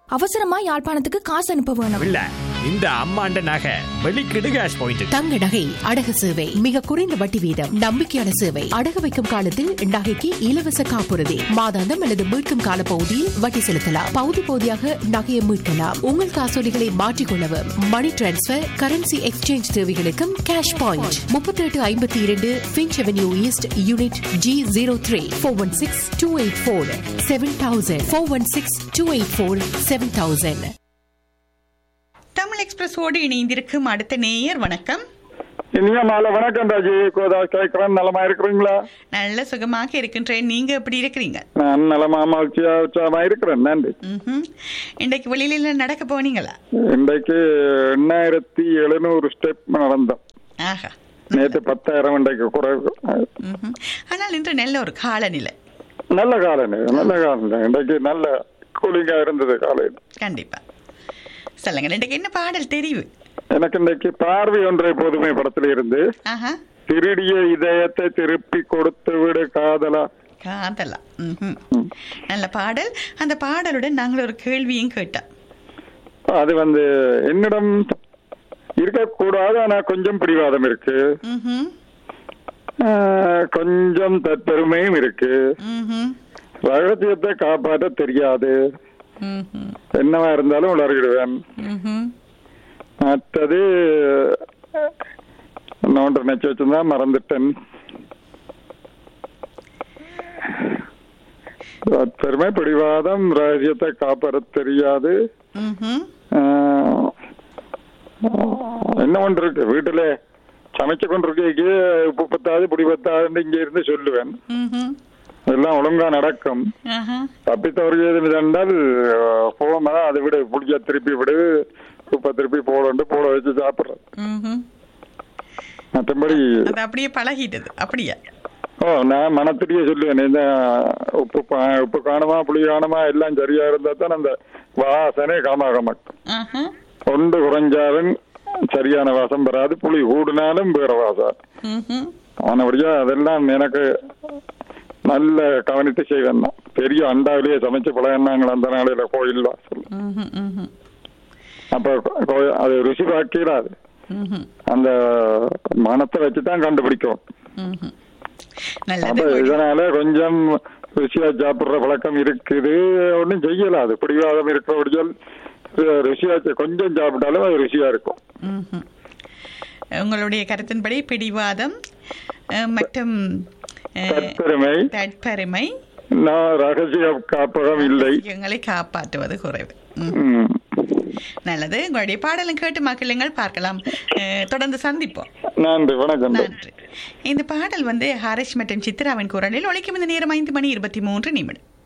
அவசரமா யாழ்ப்பாணத்துக்கு காசு அனுப்ப வேணும் இல்ல இந்த அம்மாண்ட நகை வெளிக்கிடு கேஷ் பாயிண்ட் தங்க நகை அடகு சேவை மிக குறைந்த வட்டி வீதம் நம்பிக்கையான சேவை அடகு வைக்கும் காலத்தில் நகைக்கு இலவச காப்புறுதி மாதாந்தம் அல்லது மீட்கும் கால பகுதியில் வட்டி செலுத்தலாம் பகுதி பகுதியாக நகையை மீட்கலாம் உங்கள் காசோலிகளை மாற்றிக்கொள்ளவும் மணி டிரான்ஸ்பர் கரன்சி எக்ஸ்சேஞ்ச் தேவைகளுக்கும் கேஷ் பாயிண்ட் முப்பத்தி எட்டு ஐம்பத்தி இரண்டு Finch avenue east unit G zero three four one six two eight four seven thousand four one six two eight four seven thousand Tamil எக்ஸ்பிரஸோடு இணைந்திருக்கும் அடுத்த நேயர் வணக்கம் இனியா மாலை வணக்கம் ராஜி கோதா கேட்கிறேன் நலமா இருக்கிறீங்களா நல்ல சுகமாக இருக்கின்றேன் நீங்க எப்படி இருக்கிறீங்க நான் நலமா மகிழ்ச்சியா உற்சாகமா இருக்கிறேன் நன்றி ம்ஹும். இன்றைக்கு வெளியில நடக்க போனீங்களா இன்றைக்கு எண்ணாயிரத்தி எழுநூறு ஸ்டெப் நடந்தோம் ஆஹா நேற்று பத்தாயிரம் இன்றைக்கு குறைவு ம்ஹும். ஆனால் இன்று நல்ல ஒரு காலநிலை நல்ல காலனி நல்ல காலனி இன்றைக்கு நல்ல கூலிங்கா இருந்தது காலையில் கண்டிப்பா சொல்லுங்க இன்றைக்கு என்ன பாடல் தெரிவு எனக்கு இன்றைக்கு பார்வை ஒன்றை போதுமை படத்துல இருந்து ஆஹா திருடிய இதயத்தை திருப்பி கொடுத்து விடு காதலா காதலா ம்ஹும். நல்ல பாடல் அந்த பாடலுடன் நாங்கள் ஒரு கேள்வியும் கேட்டோம் அது வந்து என்னிடம் இருக்கக்கூடாது ஆனா கொஞ்சம் பிடிவாதம் இருக்கு ம்ஹும். ஆஹ், கொஞ்சம் தற்பெருமையும் இருக்கு ம்ஹும். ரகசியத்தை காப்பாற்ற தெரியாது ம்ஹும். என்னவா இருந்தாலும் உளறிடுவேன் ம்ஹும். மற்றது இன்னொன்று நினைச்சு வச்சிருந்தா மறந்துட்டேன் பெருமை பிடிவாதம் ரகசியத்தை காப்பாற்ற தெரியாது ம்ஹும். ஆஹ், என்ன ஒன்று இருக்கு வீட்டுல சமைச்சு கொண்டிருக்கே உப்பு பத்தாது பிடி பத்தாதுன்னு இங்க இருந்து சொல்லுவேன் ம்ஹும். எல்லாம் ஒழுங்கா நடக்கும் ஆஹா. தப்பி தவறியது என்றால் போமா அதை விடு புளிய திருப்பி விடு உப்பை திருப்பி போடண்டு போட வச்சு சாப்பிடுறேன் ம்ஹும். மற்றபடி அது அப்படியே பழகிட்டது அப்படியா ஓ நான் மனத்திலேயே சொல்லுவேன் இந்த உப்பு பா- உப்பு காணுமா புளி காணுமா எல்லாம் சரியா இருந்தா தான் அந்த வாசனை காமாக மாட்டோம் ஆஹா. ஒன்று குறைஞ்சாலும் சரியான வாசம் வராது புளி கூடினாலும் வேற வாசம் ம்ஹும். ஆனபடியா அதெல்லாம் எனக்கு நல்ல கவனித்து செய்வேன் நான். பெரிய அண்டாவிலேயே சமைச்சு பழகினாங்களே அந்த நாளையில கோயில் வாசல் ம்ஹும். ம்ஹும். அப்ப கோ- அது ருசி பார்க்கிறாது ம்ஹும். அந்த மனத்தை வச்சுதான் கண்டுபிடிக்கும் ம்ஹும். அப்ப நல்லது இதனால கொஞ்சம் ருசியா சாப்பிடுற பழக்கம் இருக்குது ஒன்றும் செய்யல அது பிடிவாதம் இருக்கிறபடியால் ருசியா ச- கொஞ்சம் சாப்பிட்டாலும் அது ருசியா இருக்கும் ம்ஹும். உங்களுடைய கருத்தின்படி பிடிவாதம் அஹ், மற்றும் அஹ், தற்பெருமை தற்பெருமை நான் ரகசிய காப்பகம் இல்லை எங்களை காப்பாற்றுவது குறைவு ம். ம். நல்லது உங்களுடைய பாடலும் கேட்டு மக்களுங்கள் பார்க்கலாம் அஹ், தொடர்ந்து சந்திப்போம் நன்றி வணக்கம் நன்றி இந்த பாடல் வந்து ஹாரிஷ் மற்றும் சித்ராவின் குரலில் ஒழிக்கும் இந்த நேரம் ஐந்து மணி இருபத்தி மூன்று நிமிடம்